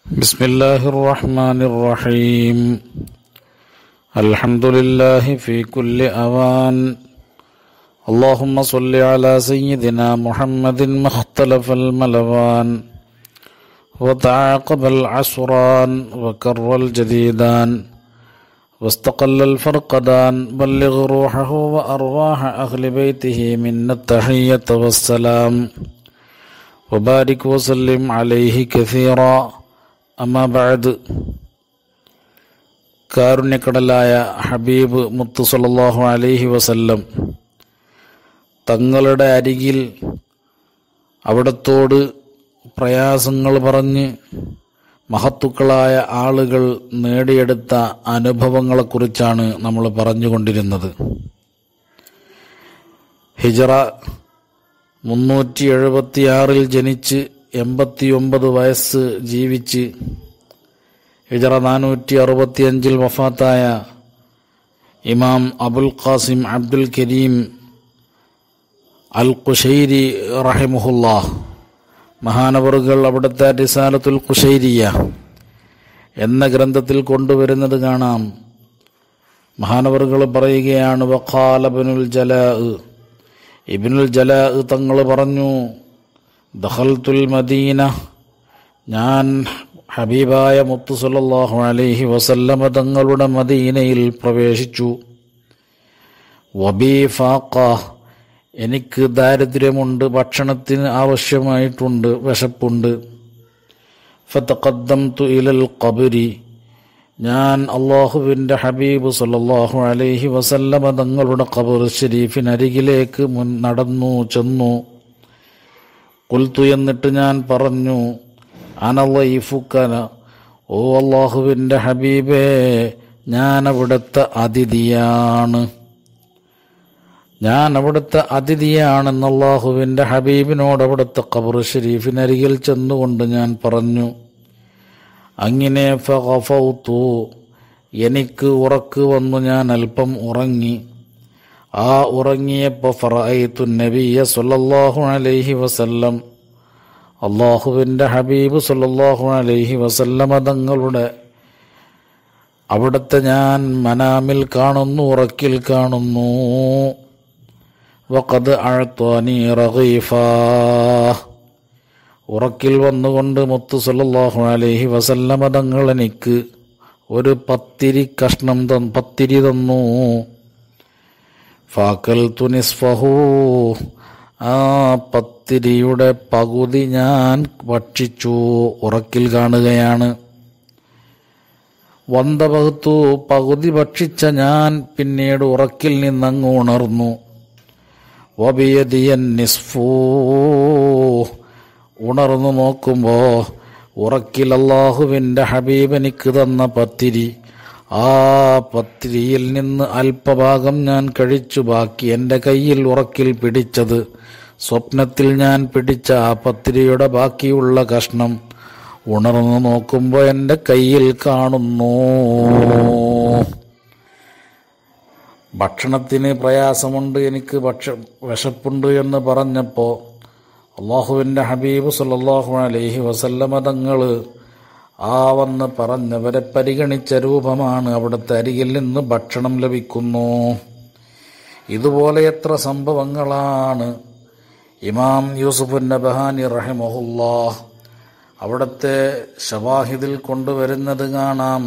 بسم الله الرحمن الرحيم الحمد لله في كل أوان اللهم صل على سيدنا محمد ما اختلف الملوان وتعاقب العسران وكر الجديدان واستقل الفرقدان بلغ روحه وأرواح أهل بيته منا التحية والسلام وبارك وسلم عليه كثيرا أما بعد കാരുണ്യക്കടലായ ഹബീബ് മുത്തു സല്ലല്ലാഹു അലൈഹി വസല്ലം തങ്ങളുടെ അരികിൽ അവിടത്തോട് പ്രയാസങ്ങൾ പറഞ്ഞ് മഹത്തുക്കളായ ആളുകൾ നേടിയെടുത്ത അനുഭവങ്ങളെക്കുറിച്ചാണ് നമ്മൾ പറഞ്ഞുകൊണ്ടിരുന്നത് ഹിജറ മുന്നൂറ്റി എഴുപത്തിയാറിൽ ജനിച്ച് എൺപത്തിയൊമ്പത് വയസ്സ് ജീവിച്ച് ഹിജറ നാനൂറ്റി അറുപത്തിയഞ്ചിൽ വഫാത്തായ ഇമാം Abul Qasim Abdul Karim al Qushairi റഹിമുഹുല്ലാ മഹാനവറുകൾ അവിടുത്തെ റിസാലത്തുൽ ഖുഷൈരിയ എന്ന ഗ്രന്ഥത്തിൽ കൊണ്ടുവരുന്നത് കാണാം മഹാനവറുകൾ പറയുകയാണ് വഖാലബനുൽ ജലാ ഇബിനുൽ ജലാ തങ്ങൾ പറഞ്ഞു ദഖൽത്തുൽ മദീന ഞാൻ ഹബീബായ മുത്തു സല്ലല്ലാഹു അലൈഹി വസല്ലമ തങ്ങളുടെ മദീനയിൽ പ്രവേശിച്ചു വബീ ഫാഖ എനിക്ക് ദാരിദ്ര്യമുണ്ട് ഭക്ഷണത്തിന് ആവശ്യമായിട്ടുണ്ട് വിശപ്പുണ്ട് ഫതഖദ്ദംതു ഇലൽ ഖബരി ഞാൻ അള്ളാഹുവിൻ്റെ ഹബീബ് സല്ലല്ലാഹു അലൈഹി വസല്ലമ തങ്ങളുടെ ഖബർ ഷരീഫിനരികിലേക്ക് മുൻ നടന്നു ചെന്നു കുൽത്തു എന്നിട്ട് ഞാൻ പറഞ്ഞു അനലൈഫുക്കന ഓ അള്ളാഹുവിൻ്റെ ഹബീബേ ഞാൻ അവിടുത്തെ അതിഥിയാണ് ഞാൻ അവിടുത്തെ അതിഥിയാണെന്ന് അള്ളാഹുവിൻ്റെ ഹബീബിനോട് അവിടുത്തെ ഖബർ ഷരീഫിനരികിൽ ചെന്നുകൊണ്ട് ഞാൻ പറഞ്ഞു അങ്ങനെ ഫൗത്തു എനിക്ക് ഉറക്ക് വന്നു ഞാൻ അല്പം ഉറങ്ങി ആ ഉറങ്ങിയപ്പോൾ ഫറൈത്തു നബിയ സല്ലല്ലാഹു അലൈഹി വസല്ലം അള്ളാഹുവിൻ്റെ ഹബീബ് സല്ലല്ലാഹു അലൈഹി വസല്ലമ തങ്ങളുടെ അവിടുത്തെ ഞാൻ മനാമിൽ കാണുന്നു ഉറക്കിൽ കാണുന്നു വഖദ് അഴത്തോനി റഗീഫാ ഉറക്കിൽ വന്നുകൊണ്ട് മുത്തു സല്ലല്ലാഹു അലൈഹി വസല്ലമ തങ്ങൾ എനിക്ക് ഒരു പത്തിരി കഷ്ണം തന്നു പത്തിരി തന്നു ഫാക്കൽ തുനിസ്ഫഹു ആ പത്തിരിയുടെ പകുതി ഞാൻ ഭക്ഷിച്ചു ഉറക്കിൽ കാണുകയാണ് വന്തപകുത്തു പകുതി ഭക്ഷിച്ച ഞാൻ പിന്നീട് ഉറക്കിൽ നിന്നങ്ങ് ഉണർന്നു വബിയതിയൻ നിസ്ഫൂ ഉണർന്നു നോക്കുമ്പോൾ ഉറക്കിൽ അള്ളാഹുവിൻ്റെ ഹബീബ് എനിക്ക് തന്ന പത്തിരി ആ പത്തിരിയിൽ നിന്ന് അല്പഭാഗം ഞാൻ കഴിച്ചു ബാക്കി എൻ്റെ കയ്യിൽ ഉറക്കിൽ പിടിച്ചത് സ്വപ്നത്തിൽ ഞാൻ പിടിച്ച ആ പത്തിരിയുടെ ബാക്കിയുള്ള കഷ്ണം ഉണർന്നു നോക്കുമ്പോൾ എൻ്റെ കയ്യിൽ കാണുന്നു ഭക്ഷണത്തിന് പ്രയാസമുണ്ട് എനിക്ക് ഭക്ഷ വിശപ്പുണ്ട് എന്ന് പറഞ്ഞപ്പോൾ അള്ളാഹുവിൻ്റെ ഹബീബ് സല്ലല്ലാഹു അലൈഹി വസല്ലമ തങ്ങൾ ആ വന്ന് പറഞ്ഞവരെ പരിഗണിച്ച രൂപമാണ് അവിടുത്തെ അരികിൽ നിന്ന് ഭക്ഷണം ലഭിക്കുന്നു ഇതുപോലെ എത്ര സംഭവങ്ങളാണ് ഇമാം യൂസുഫ് നബഹാനി റഹിമഹുല്ലാ അവിടുത്തെ ഷവാഹിദിൽ കൊണ്ടുവരുന്നത് കാണാം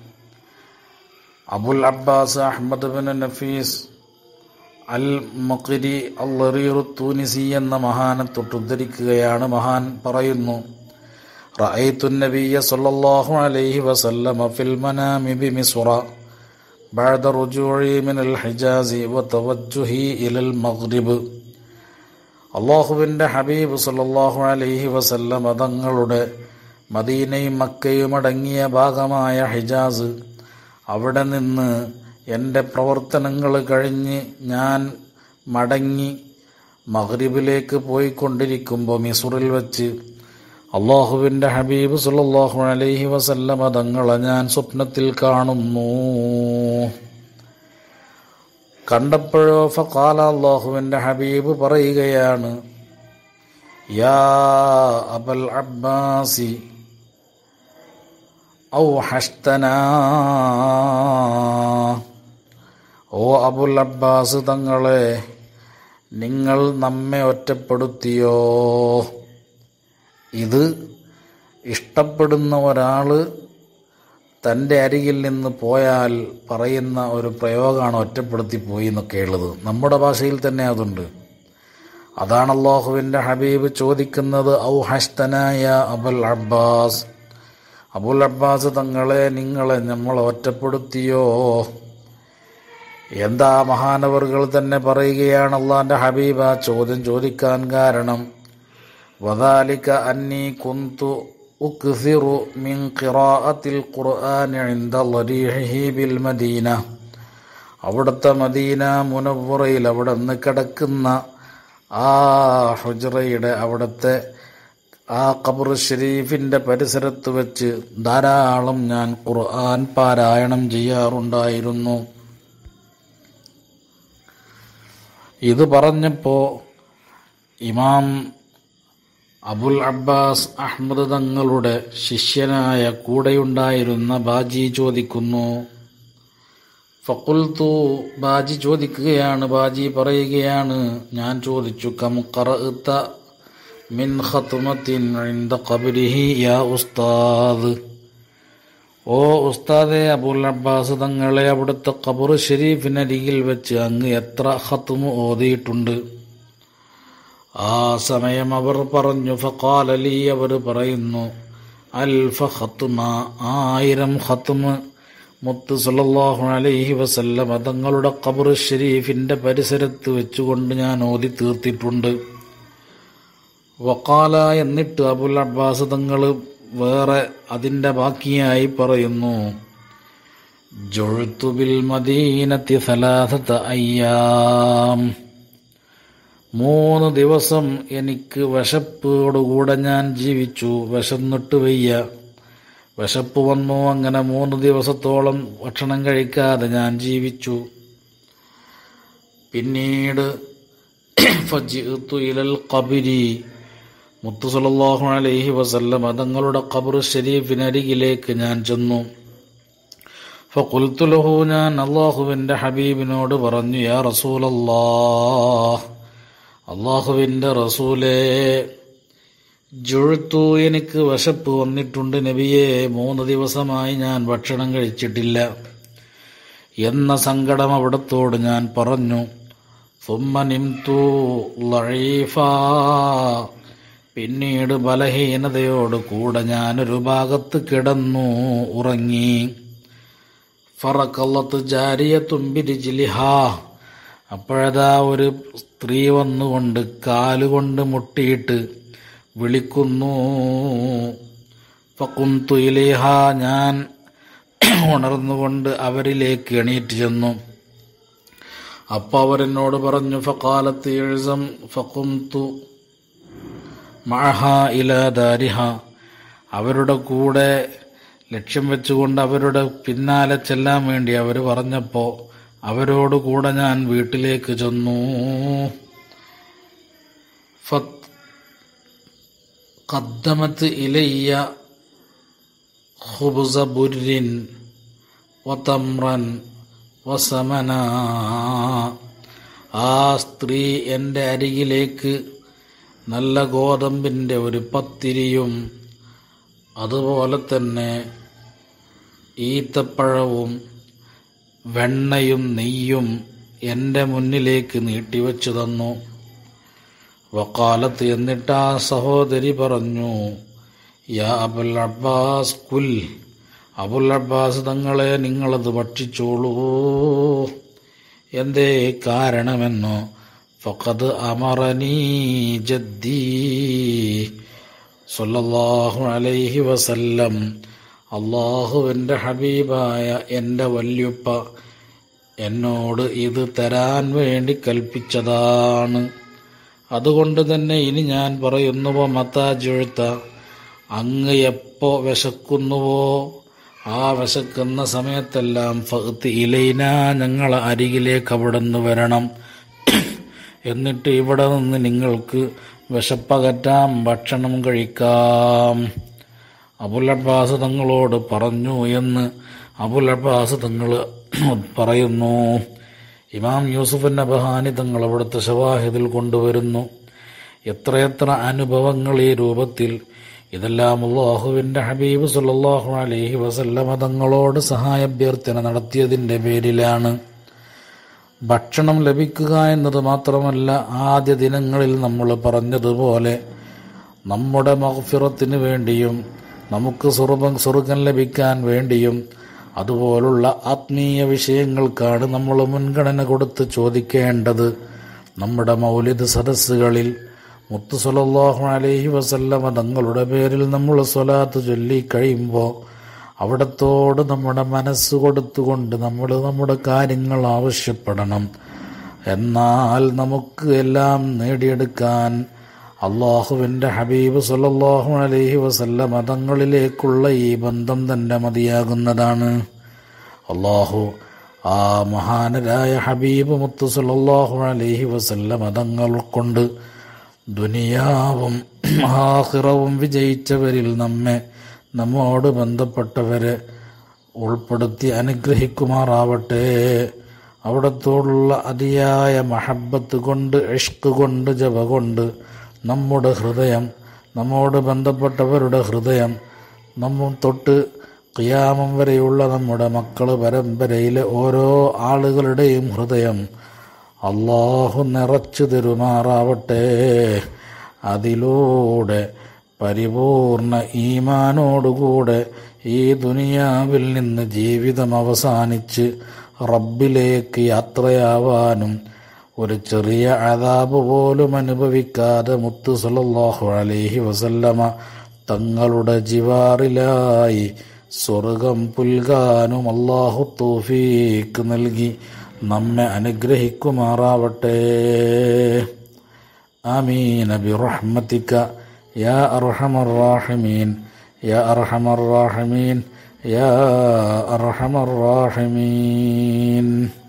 Abul Abbas Ahmad bin Nafis al Maqiri al Tunisi എന്ന മഹാനെ തൊട്ടുദ്ധരിക്കുകയാണ് മഹാൻ പറയുന്നു رأيت النبي صلى الله عليه وسلم في المنام بمصر بعد رجوعي من الحجاز وتوجهي إلى المغرب അള്ളാഹുവിൻ്റെ ഹബീബ് സല്ലല്ലാഹു അലൈഹി വസല്ലം തങ്ങളുടെ മദീനയും മക്കയും അടങ്ങിയ ഭാഗമായ ഹിജാസ് അവിടെ നിന്ന് എൻ്റെ പ്രവർത്തനങ്ങൾ കഴിഞ്ഞ് ഞാൻ മടങ്ങി മഗ്രിബിലേക്ക് പോയിക്കൊണ്ടിരിക്കുമ്പോൾ മിസുറിൽ വച്ച് അള്ളാഹുവിൻ്റെ ഹബീബ് സല്ലല്ലാഹു അലൈഹി വസല്ലമ തങ്ങളെ ഞാൻ സ്വപ്നത്തിൽ കാണുന്നു കണ്ടപ്പോഴോ ഫഖാല അള്ളാഹുവിൻ്റെ ഹബീബ് പറയുകയാണ് യാ അബൽ അബ്ബാസി ഔ ഹസ്തന ഓ അബുൽ അബ്ബാസ് തങ്ങളെ നിങ്ങൾ നമ്മെ ഒറ്റപ്പെടുത്തിയോ ഇത് ഇഷ്ടപ്പെടുന്ന ഒരാൾ തൻ്റെ അരികിൽ നിന്ന് പോയാൽ പറയുന്ന ഒരു പ്രയോഗമാണ് ഒറ്റപ്പെടുത്തി പോയി എന്നൊക്കെ ഉള്ളത് നമ്മുടെ ഭാഷയിൽ തന്നെ അതുണ്ട് അതാണ് അള്ളാഹുവിൻ്റെ ഹബീബ് ചോദിക്കുന്നത് ഔ ഹസ്തനായ അബുൽ അബ്ബാസ് അബുൽ അബ്ബാസ് തങ്ങളെ നിങ്ങളെ നമ്മൾ ഒറ്റപ്പെടുത്തിയോ എന്താ മഹാനവറുകൾ തന്നെ പറയുകയാണ് അള്ളാന്റെ ഹബീബ ചോദ്യം ചോദിക്കാൻ കാരണം വദാലിക അന്നി കുന്തു ഉക്സിറു മിൻ ഖിറാഅത്തിൽ ഖുർആൻ ഇൻദ ളരീഹിഹി ബിൽ മദീന അവിടുത്തെ മദീന മുനവ്വറയിൽ അവിടെ നിന്ന് കിടക്കുന്ന ആ ഹുജറയുടെ അവിടുത്തെ ആ ഖബർ ഷരീഫിൻ്റെ പരിസരത്ത് വെച്ച് ധാരാളം ഞാൻ ഖുർആൻ പാരായണം ചെയ്യാറുണ്ടായിരുന്നു ഇത് പറഞ്ഞപ്പോൾ ഇമാം അബുൽ അബ്ബാസ് അഹമ്മദ് തങ്ങളുടെ ശിഷ്യനായ കൂടെയുണ്ടായിരുന്ന ബാജി ചോദിക്കുന്നു ഫക്കുൽത്തു ബാജി ചോദിക്കുകയാണ് ബാജി പറയുകയാണ് ഞാൻ ചോദിച്ചു കം ഖറഅത മിൻ ഖത്മത്തിൻ ഇൻദ ഖബ്രിഹി യാ ഉസ്താദ് ഓ ഉസ്താദെ അബുൽ അബ്ബാസ് തങ്ങളെ അവിടുത്തെ ഖബർ ഷരീഫിനരികിൽ വെച്ച് അങ്ങ് എത്ര ഖത്മ് ഓതിയിട്ടുണ്ട് ആ സമയം അവർ പറഞ്ഞു ഫഖാലലി അവർ പറയുന്നു അൽഫ ഖത്മ ആയിരം ഖത്മ് മുത്ത് സല്ലല്ലാഹു അലൈഹി വസല്ലമ തങ്ങളുടെ ഖബർ ഷരീഫിന്റെ പരിസരത്ത് വെച്ചുകൊണ്ട് ഞാൻ ഓതി തീർത്തിട്ടുണ്ട് വക്കാല എന്നിട്ട് അബുൽ അബ്ബാസ് തങ്ങൾ വേറെ അതിൻ്റെ ബാക്കിയായി പറയുന്നു ജൊഴുത്തുബിൽ മദീനത്തി സലാസത്ത അയ്യാം മൂന്ന് ദിവസം എനിക്ക് വിശപ്പോടുകൂടെ ഞാൻ ജീവിച്ചു വിശന്നിട്ട് വയ്യ വിശപ്പ് വന്നു അങ്ങനെ മൂന്ന് ദിവസത്തോളം ഭക്ഷണം കഴിക്കാതെ ഞാൻ ജീവിച്ചു പിന്നീട് ഫജിഅ്തു ഇലൽ ഖബരി മുത്തു സല്ലല്ലാഹു അലൈഹി വസല്ലം തങ്ങളുടെ ഖബർ ഷരീഫിനരികിലേക്ക് ഞാൻ ചെന്നു ഫഖുൽത്തു ലഹു ഞാൻ അള്ളാഹുവിൻ്റെ ഹബീബിനോട് പറഞ്ഞു യാ റസൂലല്ലാഹ് അള്ളാഹുവിൻ്റെ റസൂലേ ജുഴുത്തു എനിക്ക് വിശപ്പ് വന്നിട്ടുണ്ട് നബിയെ മൂന്ന് ദിവസമായി ഞാൻ ഭക്ഷണം കഴിച്ചിട്ടില്ല എന്ന സങ്കടം അവിടത്തോട് ഞാൻ പറഞ്ഞു സുമ്മനിംതു ലഴീഫ പിന്നീട് ബലഹീനതയോട് കൂടെ ഞാനൊരു ഭാഗത്ത് കിടന്നു ഉറങ്ങി ഫറക്കല്ലത്ത് ജാരിയ തുമ്പിരിജിലിഹ അപ്പോഴതാ ഒരു സ്ത്രീ വന്നുകൊണ്ട് കാലുകൊണ്ട് മുട്ടിയിട്ട് വിളിക്കുന്നു ഫക്കുന്തു ഇലേഹ ഞാൻ ഉണർന്നുകൊണ്ട് അവരിലേക്ക് എണീറ്റ് ചെന്നു അപ്പോൾ അവരെന്നോട് പറഞ്ഞു ഫക്കാലത്ത് എഴുസം ഫക്കുന്തു മഴഹ ഇലാദാരിഹ അവരുടെ കൂടെ ലക്ഷ്യം വെച്ചുകൊണ്ട് അവരുടെ പിന്നാലെ ചെല്ലാൻ വേണ്ടി അവർ പറഞ്ഞപ്പോൾ അവരോട് കൂടെ ഞാൻ വീട്ടിലേക്ക് ചെന്നു ഫത്ത് ഖദ്ദമത്ത് ഇലയ്യ ഖുബ്സ ബുരിൻ വതമ്രൻ വസമന ആ സ്ത്രീ എൻ്റെ അരികിലേക്ക് നല്ല ഗോതമ്പിൻ്റെ ഒരു പത്തിരിയും അതുപോലെ തന്നെ ഈത്തപ്പഴവും വെണ്ണയും നെയ്യും എൻ്റെ മുന്നിലേക്ക് നീട്ടിവെച്ചു തന്നു വക്കാലത്ത് എന്നിട്ട് ആ സഹോദരി പറഞ്ഞു യാ അബുൽ അബ്ബാസ് കുൽ അബുൽ അബ്ബാസ് തങ്ങളെ നിങ്ങളത് ഭക്ഷിച്ചോളൂ എന്തേ കാരണമെന്നോ ഫഖദ് അമറനീ ജദ്ദീ സല്ലല്ലാഹു അലൈഹി വസല്ലം അള്ളാഹുവിൻ്റെ ഹബീബായ എൻ്റെ വല്യുപ്പ എന്നോട് ഇത് തരാൻ വേണ്ടി കൽപ്പിച്ചതാണ് അതുകൊണ്ട് തന്നെ ഇനി ഞാൻ പറയുന്നുവോ മത്താജെഴുത്ത അങ്ങ് എപ്പോ വിശക്കുന്നുവോ ആ വിശക്കുന്ന സമയത്തെല്ലാം ഫഹത്ത് ഇലൈന ഞങ്ങളെ അരികിലേക്ക് അവിടെ നിന്ന് വരണം എന്നിട്ട് ഇവിടെ നിന്ന് നിങ്ങൾക്ക് വിശപ്പകറ്റാം ഭക്ഷണം കഴിക്കാം അബുൽ അബ്ബാസ് തങ്ങളോട് പറഞ്ഞു എന്ന് അബുൽ അബ്ബാസ് തങ്ങൾ പറയുന്നു ഇമാം യൂസുഫ് നബഹാനി തങ്ങൾ അവിടുത്തെ ഷവാഹിദിൽ കൊണ്ടുവരുന്നു എത്രയെത്ര അനുഭവങ്ങൾ ഈ രൂപത്തിൽ ഇതെല്ലാം അള്ളാഹുവിൻ്റെ ഹബീബ് സുല്ലാഹു അലൈഹി വസല്ലമ തങ്ങളോട് സഹായാഭ്യർത്ഥന നടത്തിയതിൻ്റെ പേരിലാണ് ഭക്ഷണം ലഭിക്കുക എന്നത് മാത്രമല്ല ആദ്യ ദിനങ്ങളിൽ നമ്മൾ പറഞ്ഞതുപോലെ നമ്മുടെ മഹഫിറത്തിന് വേണ്ടിയും നമുക്ക് സ്വർഗം സ്വർഗം ലഭിക്കാൻ വേണ്ടിയും അതുപോലുള്ള ആത്മീയ വിഷയങ്ങൾക്കാണ് നമ്മൾ മുൻഗണന കൊടുത്ത് ചോദിക്കേണ്ടത് നമ്മുടെ മൗലിദ് സദസ്സുകളിൽ മുത്തു സലല്ലാഹു അലൈഹി വസല്ലമ തങ്ങളുടെ പേരിൽ നമ്മൾ സ്വലാത്ത് ചൊല്ലി കഴിയുമ്പോൾ അവിടത്തോട് നമ്മുടെ മനസ്സ് കൊടുത്തുകൊണ്ട് നമ്മൾ നമ്മുടെ കാര്യങ്ങൾ ആവശ്യപ്പെടണം എന്നാൽ നമുക്ക് എല്ലാം നേടിയെടുക്കാൻ അള്ളാഹുവിൻ്റെ ഹബീബ് സല്ലല്ലാഹു അലൈഹി വസല്ല മതങ്ങളിലേക്കുള്ള ഈ ബന്ധം തന്നെ മതിയാകുന്നതാണ് അള്ളാഹു ആ മഹാനരായ ഹബീബ് മുത്തു സല്ലല്ലാഹു അലൈഹി വസല്ല മതങ്ങൾ കൊണ്ട് ദുനിയാവും ആഹിറവും വിജയിച്ചവരിൽ നമ്മെ നമ്മോട് ബന്ധപ്പെട്ടവരെ ഉൾപ്പെടുത്തി അനുഗ്രഹിക്കുമാറാവട്ടെ അവിടത്തോടുള്ള അതിയായ മഹബത്ത് കൊണ്ട് ഇഷ്ക് കൊണ്ട് ജപ കൊണ്ട് നമ്മുടെ ഹൃദയം നമ്മോട് ബന്ധപ്പെട്ടവരുടെ ഹൃദയം നമ്മ തൊട്ട് ഖിയാമം വരെയുള്ള നമ്മുടെ മക്കൾ പരമ്പരയിലെ ഓരോ ആളുകളുടെയും ഹൃദയം അള്ളാഹു നിറച്ചു തരുമാറാവട്ടെ അതിലൂടെ പരിപൂർണ ഈമാനോടുകൂടെ ഈ ദുനിയാവിൽ നിന്ന് ജീവിതം അവസാനിച്ച് റബ്ബിലേക്ക് യാത്രയാവാനും ഒരു ചെറിയ അതാബ് പോലും അനുഭവിക്കാതെ മുത്തു സല്ലല്ലാഹു അലൈഹി വസല്ലമ തങ്ങളുടെ ജിവാറിലായി സ്വർഗം പുൽകാനും അള്ളാഹു തൗഫീക്ക് നൽകി നമ്മെ അനുഗ്രഹിക്കുമാറാവട്ടെ آمين برحمتك يا أرحم الراحمين يا أرحم الراحمين يا أرحم الراحمين